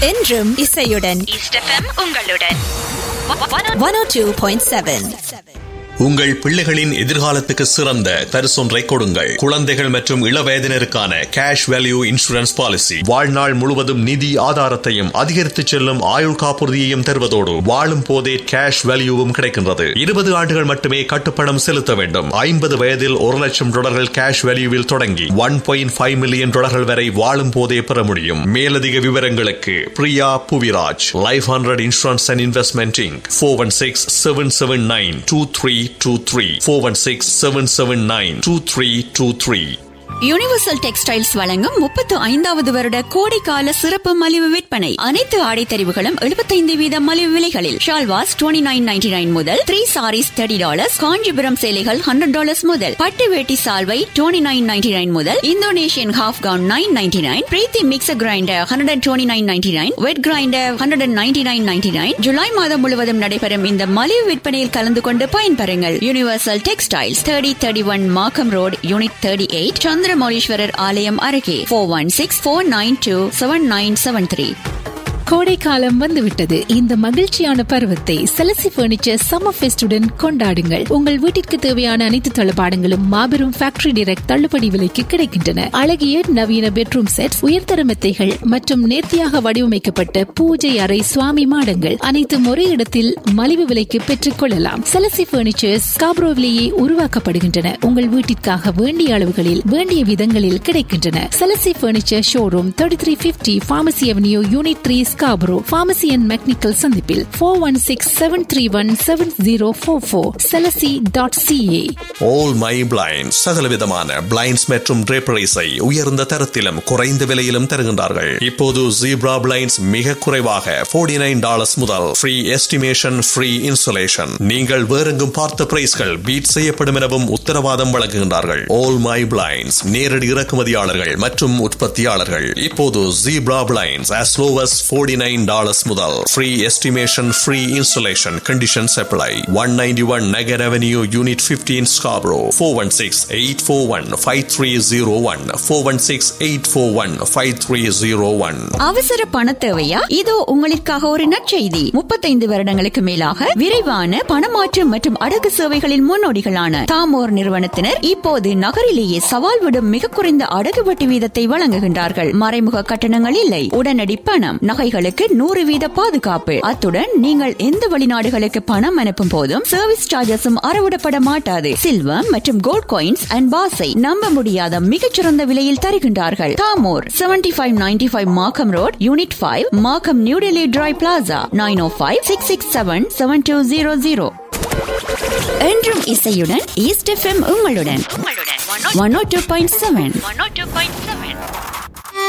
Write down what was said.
என்றும் இசையுடன் east FM உங்களுடன் one o two point seven உங்கள் பிள்ளைகளின் எதிர்காலத்துக்கு சிறந்த பரிசொன்றை கொடுங்கள் குழந்தைகள் மற்றும் இளவயதினருக்கான கேஷ் வேல்யூ இன்சூரன்ஸ் பாலிசி வாழ்நாள் முழுவதும் நிதி ஆதாரத்தையும் அதிகரித்து செல்லும் ஆயுள் காப்புறுதியையும் தருவதோடு வாழும் போதே கேஷ் வேல்யூவும் கிடைக்கின்றது இருபது ஆண்டுகள் மட்டுமே கட்டுப்பணம் செலுத்த வேண்டும் ஐம்பது வயதில் ஒரு லட்சம் டாலர்கள் கேஷ் வேல்யூவில் தொடங்கி ஒன் பாயிண்ட் ஃபைவ் மில்லியன் டாலர்கள் வரை வாழும் போதே பெற முடியும் மேலதிக விவரங்களுக்கு Priya Puviraj life hundred insurance and investment inc four one six seven seven nine two three two three four one six seven seven nine two three two three universal textiles வழங்கும் முப்பத்து ஐந்தாவது வருட கோடைக்கால சிறப்பு மலிவு விற்பனை அனைத்து ஆடைத்தறிவுகளும் எழுபத்தைந்து வீத மலிவு விலைகளில் shalwars twenty nine ninety nine முதல் three saris thirty dollars Kanchipuram சேலைகள் ஹண்ட்ரட் டாலர்ஸ் முதல் பட்டு வேட்டி சால்வை டுவெண்ட்டி நைன் நைன்டி நைன் முதல் Indonesian half gown nine ninety nine Preethi mixer grinder hundred and twenty nine ninety nine wet grinder hundred and ninety nine ninety nine ஜூலை மாதம் முழுவதும் நடைபெறும் இந்த மலிவு விற்பனையில் கலந்து கொண்டு பயன்பெறுங்கள் universal textiles thirty thirty one Markham road unit thirty eight Chandramouleeswarar ஆலயம் அருகே four one six four nine two seven nine seven three கோடைக்காலம் வந்துவிட்டது இந்த மகிழ்ச்சியான பருவத்தை செலசி பர்னிச்சர் சம்மர் ஃபெஸ்டுடன் கொண்டாடுங்கள் உங்கள் வீட்டிற்கு தேவையான அனைத்து தளபாடங்களும் மாபெரும் ஃபேக்டரி டைரக்ட் தள்ளுபடி விலைக்கு கிடைக்கின்றன அழகிய நவீன பெட்ரூம் செட் உயர்தர மெத்தைகள் மற்றும் நேர்த்தியாக வடிவமைக்கப்பட்ட பூஜை அறை சுவாமி மாடங்கள் அனைத்தும் ஒரே இடத்தில் மலிவு விலைக்கு பெற்றுக் கொள்ளலாம் செலசி பர்னிச்சர்ஸ் காப்ரோவிலேயே உருவாக்கப்படுகின்றன உங்கள் வீட்டிற்காக வேண்டிய அளவுகளில் வேண்டிய விதங்களில் கிடைக்கின்றன செலசி furniture showroom thirty three fifty Pharmacy Avenue unit three Scarborough Pharmacy and McNicoll சந்திப்பில் four one six seven three one seven zero four four செலசி dot CA all my blind சகலவிதமான பிளைண்ட்ஸ் மற்றும் draperies-ஐ உயர்ந்த தரத்திலும் குறைந்த விலையிலும் தருகின்றார்கள் இப்போது ஜீப்ரா பிளைண்ட்ஸ் மிக குறைவாக 49 நைன் டாலர்ஸ் முதல் ஃப்ரீ எஸ்டிமேஷன் ஃப்ரீ இன்சுலேஷன் நீங்கள் வேறெங்கும் பார்த்த பிரைஸ்கள் பீட் செய்யப்படும் எனவும் உத்தரவாதம் வழங்குகின்றார்கள் ஆல் மை பிளைண்ட்ஸ் நேரடி இறக்குமதியாளர்கள் மற்றும் உற்பத்தியாளர்கள் இப்போது zebra blinds as low as 49 nine dollars முதல் free estimation free insulation conditions apply one ninety one Nugget Avenue unit 15 Scarborough 416-841-5301 416-841-5301 அவசர பண தேவையா இதோ உங்களுக்காக ஒரு நற்செய்தி முப்பத்தைந்து வருடங்களுக்கு மேலாக விரைவான பணமாற்று மற்றும் அடகு சேவைகளின் முன்னோடிகளான தாமோர் நிறுவனத்தினர் இப்போது நகரிலேயே சவால் விடும் மிக குறைந்த அடகு வட்டி வீதத்தை வழங்குகின்றார்கள் மறைமுக கட்டணங்கள் இல்லை உடனடி பணம் நகைகளுக்கு நூறு வீத பாதுகாப்பு அத்துடன் நீங்கள் எந்த வெளிநாடுகளுக்கு பணம் அனுப்பும் போதும் சர்வீஸ் சார்ஜஸும் அறவிடப்பட மாட்டாது சில்வர் மற்றும் கோல்ட் காயின்ஸ் அண்ட் பாஸை நம்ப முடியாத மிகச்சிறந்த விலையில் தருகின்றார்கள் தாமோர் seventy five ninety five Markham road unit five Markham New Delhi tri plaza nine o five six six seven seven two zero zero என்றும் இசையுடன் ஈஸ்ட் எஃப்எம் உங்களுடன் உங்களுடன் one o two point seven one two point seven